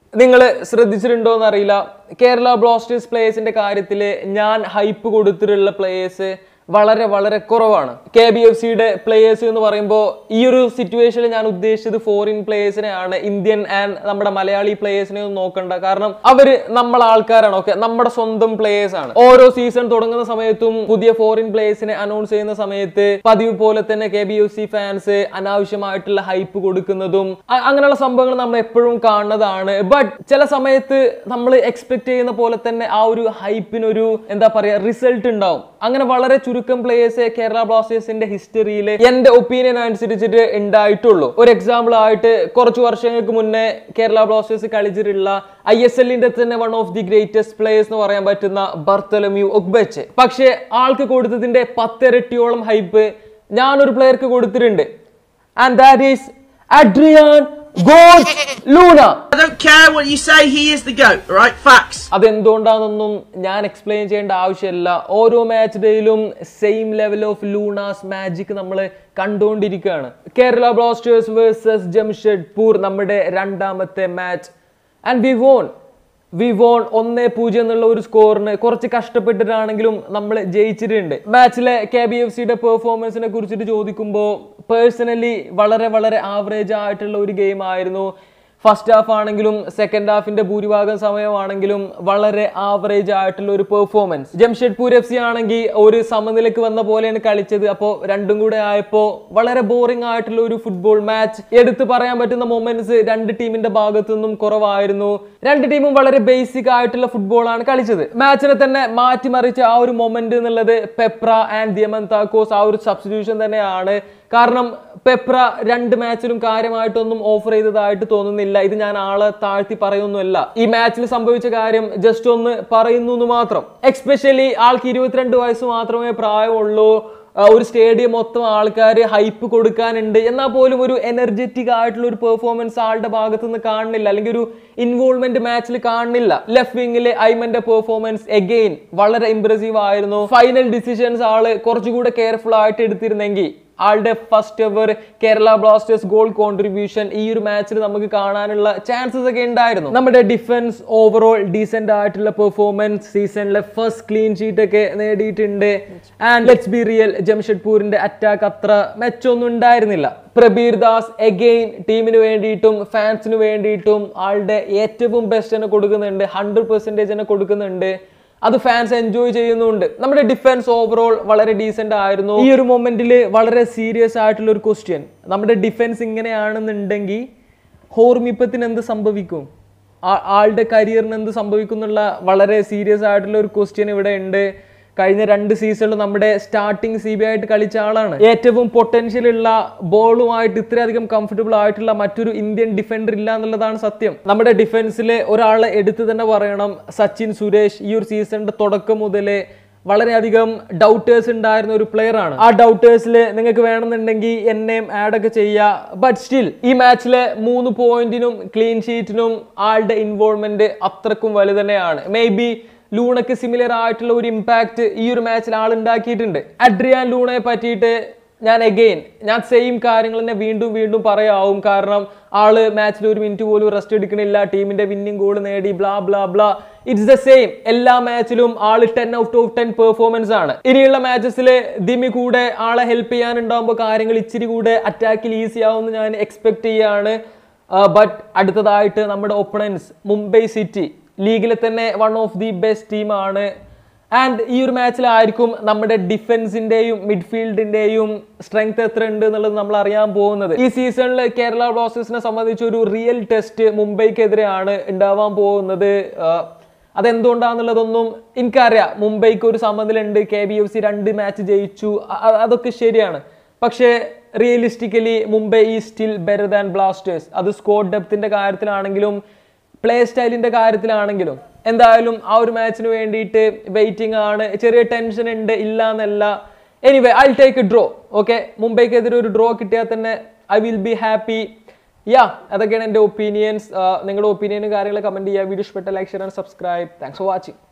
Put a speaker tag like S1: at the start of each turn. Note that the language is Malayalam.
S1: നിങ്ങൾ ശ്രദ്ധിച്ചിട്ടുണ്ടോ എന്നറിയില്ല കേരള ബ്ലാസ്റ്റേഴ്സ് പ്ലേയേഴ്സിന്റെ കാര്യത്തിൽ ഞാൻ ഹൈപ്പ് കൊടുത്തിട്ടുള്ള പ്ലേയേഴ്സ് വളരെ വളരെ കുറവാണ് കെ ബി എഫ് സിയുടെ പ്ലേയേഴ്സ് എന്ന് പറയുമ്പോൾ ഈ ഒരു സിറ്റുവേഷനിൽ ഞാൻ ഉദ്ദേശിച്ചത് ഫോറിൻ പ്ലേയേഴ്സിനെയാണ് ഇന്ത്യൻ ആൻഡ് നമ്മുടെ മലയാളി പ്ലേയേഴ്സിനെ ഒന്നും നോക്കണ്ട കാരണം അവര് നമ്മളെ ആൾക്കാരാണ് ഓക്കെ നമ്മുടെ സ്വന്തം പ്ലേയേഴ്സ് ആണ് ഓരോ സീസൺ തുടങ്ങുന്ന സമയത്തും പുതിയ ഫോറിൻ പ്ലേയേഴ്സിനെ അനൗൺസ് ചെയ്യുന്ന സമയത്ത് പതിവ് പോലെ തന്നെ K B F C fans അനാവശ്യമായിട്ടുള്ള ഹൈപ്പ് കൊടുക്കുന്നതും അ- അങ്ങനെയുള്ള സംഭവങ്ങൾ നമ്മൾ എപ്പോഴും കാണുന്നതാണ് ബട്ട് ചില സമയത്ത് നമ്മൾ എക്സ്പെക്ട് ചെയ്യുന്ന പോലെ തന്നെ ആ ഒരു ഹൈപ്പിനൊരു എന്താ പറയാ റിസൾട്ട് ഉണ്ടാവും അങ്ങനെ വളരെ ചുരുക്കം പ്ലേയേഴ്സ് കേരള ബ്ലാസ്റ്റേഴ്സിന്റെ ഹിസ്റ്ററിയിൽ എന്റെ ഒപ്പീനിയൻ അനുസരിച്ചിട്ട് ഉണ്ടായിട്ടുള്ളൂ ഒരു എക്സാമ്പിൾ ആയിട്ട് കുറച്ച് വർഷങ്ങൾക്ക് മുന്നേ കേരള ബ്ലാസ്റ്റേഴ്സ് കളിച്ചിട്ടുള്ള ഐ എസ് എല്ലിന്റെ തന്നെ one of the greatest players എന്ന് പറയാൻ പറ്റുന്ന ബർത്തലമ്യു ഒഗ്ബച്ച് പക്ഷേ ആൾക്ക് കൊടുത്തതിന്റെ പത്തിരട്ടിയോളം ഹൈപ്പ് ഞാനൊരു പ്ലെയർക്ക് കൊടുത്തിട്ടുണ്ട് and that is Adrian god Luna
S2: I don't care what you say, he is the GOAT, right? Facts.
S1: അതെന്തുകൊണ്ടാണെന്നൊന്നും ഞാൻ എക്സ്പ്ലെയിൻ ചെയ്യേണ്ട ആവശ്യമില്ല ഓരോ മാച്ച് ഡേയിലും same level of Luna's magic നമ്മൾ കണ്ടുകൊണ്ടിരിക്കുകയാണ് കേരള ബ്ലാസ്റ്റേഴ്സ് വേഴ്സസ് ജംഷഡ്പൂർ നമ്മുടെ രണ്ടാമത്തെ match and we won we won ഒന്ന് പൂജ്യം എന്നുള്ള ഒരു സ്കോറിന് കുറച്ച് കഷ്ടപ്പെട്ടിട്ടാണെങ്കിലും നമ്മൾ ജയിച്ചിട്ടുണ്ട് മാച്ചിലെ കെ ബി എഫ് സിയുടെ പെർഫോമൻസിനെ കുറിച്ചിട്ട് ചോദിക്കുമ്പോൾ പേഴ്സണലി വളരെ വളരെ ആവറേജ് ആയിട്ടുള്ള ഒരു ഗെയിം ആയിരുന്നു ഫസ്റ്റ് ഹാഫ് ആണെങ്കിലും സെക്കൻഡ് ഹാഫിന്റെ ഭൂരിഭാഗം സമയമാണെങ്കിലും വളരെ ആവറേജ് ആയിട്ടുള്ള ഒരു പെർഫോമൻസ് ജംഷഡ്പൂർ എഫ് സി ആണെങ്കിൽ ഒരു സമനിലക്ക് വന്ന പോലെയാണ് കളിച്ചത് അപ്പോൾ രണ്ടും കൂടെ ആയപ്പോൾ വളരെ ബോറിംഗ് ആയിട്ടുള്ള ഒരു ഫുട്ബോൾ മാച്ച് എടുത്തു പറയാൻ പറ്റുന്ന മൊമെന്റ്സ് രണ്ട് ടീമിന്റെ ഭാഗത്തു നിന്നും കുറവായിരുന്നു രണ്ട് ടീമും വളരെ ബേസിക് ആയിട്ടുള്ള ഫുട്ബോളാണ് കളിച്ചത് മാച്ചിനെ തന്നെ മാറ്റിമറിച്ച ആ ഒരു മൊമെന്റ് എന്നുള്ളത് പെപ്ര ആൻഡ് ദിയമൻ താക്കോസ് ആ ഒരു സബ്സ്റ്റിറ്റ്യൂഷൻ തന്നെയാണ് കാരണം പെപ്ര രണ്ട് മാച്ചിലും കാര്യമായിട്ടൊന്നും ഓഫർ ചെയ്തതായിട്ട് തോന്നുന്നില്ല ഇത് ഞാൻ ആളെ താഴ്ത്തി പറയുന്നല്ല ഈ മാച്ചിൽ സംഭവിച്ച കാര്യം ജസ്റ്റ് ഒന്ന് പറയുന്നു എന്ന് മാത്രം എക്സ്പെഷ്യലി ആൾക്ക് ഇരുപത്തിരണ്ട് വയസ്സ് മാത്രമേ പ്രായമുള്ളൂ ആ, ഒരു സ്റ്റേഡിയം മൊത്തം ആൾക്കാർ ഹൈപ്പ് കൊടുക്കാനുണ്ട് എന്നാൽ പോലും ഒരു എനർജറ്റിക് ആയിട്ടുള്ള ഒരു പെർഫോമൻസ് ആളുടെ ഭാഗത്തു നിന്ന് കാണുന്നില്ല അല്ലെങ്കിൽ ഒരു ഇൻവോൾവ്മെന്റ് മാച്ചിൽ കാണുന്നില്ല ലെഫ്റ്റ് വിങ്ങിലെ ഐമന്റെ പെർഫോമൻസ് എഗെയിൻ വളരെ ഇംപ്രസീവ് ആയിരുന്നു ഫൈനൽ ഡിസിഷൻസ് ആള് കുറച്ചുകൂടെ കെയർഫുൾ ആയിട്ട് എടുത്തിരുന്നെങ്കിൽ ആളുടെ first ever Kerala Blasters goal contribution ഈ ഒരു മാച്ചിൽ നമുക്ക് കാണാനുള്ള ചാൻസസ് ഒക്കെ ഉണ്ടായിരുന്നു നമ്മുടെ ഡിഫൻസ് ഓവറോൾ ഡീസെന്റ് ആയിട്ടുള്ള പെർഫോമൻസ് സീസണിലെ ഫസ്റ്റ് ക്ലീൻ ഷീറ്റ് ഒക്കെ നേടിയിട്ടുണ്ട് ആൻഡ് ലെറ്റ്സ് ബി റിയൽ ജംഷഡ്പൂരിന്റെ അറ്റാക്ക് അത്ര മെച്ചൊന്നും ഉണ്ടായിരുന്നില്ല പ്രബീർ ദാസ് എഗെയിൻ ടീമിന് വേണ്ടിയിട്ടും ഫാൻസിന് വേണ്ടിയിട്ടും ആളുടെ ഏറ്റവും ബെസ്റ്റ് തന്നെ കൊടുക്കുന്നുണ്ട് ഹൺഡ്രഡ് പെർസെൻറ്റേജ് തന്നെ കൊടുക്കുന്നുണ്ട് അത് ഫാൻസ് എൻജോയ് ചെയ്യുന്നുണ്ട് നമ്മുടെ ഡിഫൻസ് ഓവറോൾ വളരെ ഡീസെന്റ് ആയിരുന്നു ഈ ഒരു മൊമെന്റിൽ വളരെ സീരിയസ് ആയിട്ടുള്ള ഒരു ക്വസ്റ്റ്യൻ നമ്മുടെ ഡിഫൻസ് ഇങ്ങനെയാണെന്നുണ്ടെങ്കിൽ ഹോർമിപ്പത്തിന് എന്ത് സംഭവിക്കും ആ- ആളുടെ കരിയറിന് എന്ത് സംഭവിക്കും എന്നുള്ള വളരെ സീരിയസ് ആയിട്ടുള്ള ഒരു ക്വസ്റ്റ്യൻ ഇവിടെ ഉണ്ട് കഴിഞ്ഞ രണ്ട് സീസണിൽ നമ്മുടെ സ്റ്റാർട്ടിങ് സി ബി ആയിട്ട് കളിച്ച ആളാണ് ഏറ്റവും പൊട്ടൻഷ്യൽ ഉള്ള ബോളുമായിട്ട് ഇത്രയധികം കംഫർട്ടബിൾ ആയിട്ടുള്ള മറ്റൊരു ഇന്ത്യൻ ഡിഫൻഡർ ഇല്ല എന്നുള്ളതാണ് സത്യം നമ്മുടെ ഡിഫൻസിലെ ഒരാളെ എടുത്തു തന്നെ പറയണം സച്ചിൻ സുരേഷ് ഈ ഒരു സീസണിന്റെ തുടക്കം മുതലേ വളരെയധികം ഡൗട്ടേഴ്സ് ഉണ്ടായിരുന്ന ഒരു പ്ലെയർ ആണ് ആ ഡൗട്ടേഴ്സിൽ നിങ്ങൾക്ക് വേണമെന്നുണ്ടെങ്കിൽ എന്നെയും ആഡ് ഒക്കെ ചെയ്യുക ബട്ട് സ്റ്റിൽ ഈ മാച്ചിലെ മൂന്ന് പോയിന്റിനും ക്ലീൻ ഷീറ്റിനും ആളുടെ ഇൻവോൾവ്മെന്റ് അത്രക്കും വലുത് തന്നെയാണ് മേ ബി ലൂണയ്ക്ക് സിമിലർ ആയിട്ടുള്ള ഒരു ഇമ്പാക്ട് ഈ ഒരു മാച്ചിൽ ആൾ ഉണ്ടാക്കിയിട്ടുണ്ട് അഡ്രിയാൻ ലൂണയെ പറ്റിയിട്ട് ഞാൻ എഗെയിൻ ഞാൻ സെയിം കാര്യങ്ങൾ തന്നെ വീണ്ടും വീണ്ടും പറയാവും കാരണം ആള് മാച്ചിൽ ഒരു മിനിറ്റ് പോലും റെസ്റ്റ് എടുക്കണില്ല ടീമിന്റെ വിന്നിംഗ് ഗോൾ നേടി blah blah blah it's the same എല്ലാ മാച്ചിലും ആള് ten out of ten performance ആണ് ഇനിയുള്ള മാച്ചസിൽ ദിമി കൂടെ ആളെ ഹെൽപ്പ് ചെയ്യാനുണ്ടാകുമ്പോൾ കാര്യങ്ങൾ ഇച്ചിരി കൂടെ അറ്റാക്കിൽ ഈസി ആവുമെന്ന് ഞാൻ എക്സ്പെക്ട് ചെയ്യാണ് ബട്ട് അടുത്തതായിട്ട് നമ്മുടെ ഒപ്പണൻസ് മുംബൈ സിറ്റി ലീഗിലെ തന്നെ വൺ ഓഫ് ദി ബെസ്റ്റ് ടീമാണ് ആൻഡ് ഈ ഒരു മാച്ചിലായിരിക്കും നമ്മുടെ ഡിഫൻസിന്റെയും മിഡ്ഫീൽഡിന്റെയും സ്ട്രെങ്ത് എത്ര ഉണ്ട് എന്നുള്ളത് നമ്മൾ അറിയാൻ പോകുന്നത് ഈ സീസണിൽ കേരള ബ്ലാസ്റ്റേഴ്സിനെ സംബന്ധിച്ച് ഒരു റിയൽ ടെസ്റ്റ് മുംബൈക്കെതിരെയാണ് ഉണ്ടാവാൻ പോകുന്നത് ആഹ് അതെന്തുകൊണ്ടാന്നുള്ളതൊന്നും എനിക്കറിയാം മുംബൈക്ക് ഒരു സമനിലുണ്ട് കെ ബി എഫ് സി രണ്ട് മാച്ച് ജയിച്ചു അ- അ- അതൊക്കെ ശരിയാണ് പക്ഷേ റിയലിസ്റ്റിക്കലി മുംബൈ ഈ സ്റ്റിൽ ബെറ്റർ ദാൻ ബ്ലാസ്റ്റേഴ്സ് അത് സ്കോർ ഡെപ്തിന്റെ കാര്യത്തിലാണെങ്കിലും പ്ലേ സ്റ്റൈലിന്റെ കാര്യത്തിലാണെങ്കിലും എന്തായാലും ആ ഒരു മാച്ചിന് വേണ്ടിയിട്ട് വെയിറ്റിംഗ് ആണ് ചെറിയ ടെൻഷൻ ഉണ്ട് ഇല്ല എന്നല്ല anyway I take a draw okay മുംബൈക്കെതിരെ ഒരു ഡ്രോ കിട്ടിയാൽ തന്നെ I will be happy yeah അതൊക്കെയാണ് എൻ്റെ ഒപ്പീനിയൻസ് നിങ്ങളുടെ ഒപ്പീനിയനും കാര്യങ്ങളൊക്കെ കമൻറ്റ് ചെയ്യുക വീഡിയോ ഇഷ്ടപ്പെട്ട like share and subscribe thanks for watching